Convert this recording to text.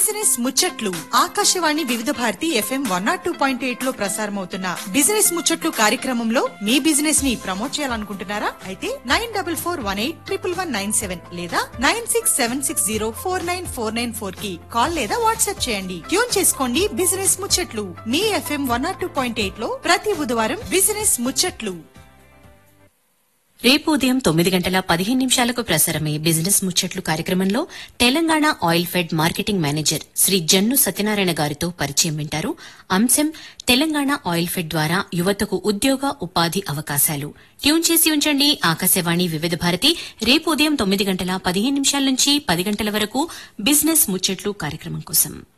business ముచ్చట్లు Akashvani Vividh Bharati FM one nought two point eight లో ప్రసారమవుతున్న బిజినెస్ ముచ్చట్లు కార్యక్రమంలో మీ బిజినెస్ ని ప్రమోట్ చేయాలనుకుంటున్నారా అయితే nine double four one eight triple one nine seven లేదా nine six seven six zero four nine four nine four కి కాల్ లేదా వాట్సాప్ చేయండి ట్యూన్ చేసుకోండి బిజినెస్ ముచ్చట్లు మీ FM one nought two point eight లో ప్రతి బుధవారం బిజినెస్ ముచ్చట్లు రేపు ఉదయం తొమ్మిది గంటల పదిహేను నిమిషాలకు ప్రసారమయ్యే బిజినెస్ ముచ్చట్లు కార్యక్రమంలో Telangana oil fed marketing manager Shri Jannu Satyanarayana గారితో పరిచయం వింటారు అంశం తెలంగాణ ఆయిల్ ఫెడ్ ద్వారా యువతకు ఉద్యోగ ఉపాధి అవకాశాలు ట్యూన్ చేసి ఉంచండి ఆకాశవాణి వివిధ భారతి రేపు ఉదయం తొమ్మిది గంటల పదిహేను నిమిషాల నుంచి పది గంటల వరకు బిజినెస్ ముచ్చట్లు కార్యక్రమం కోసం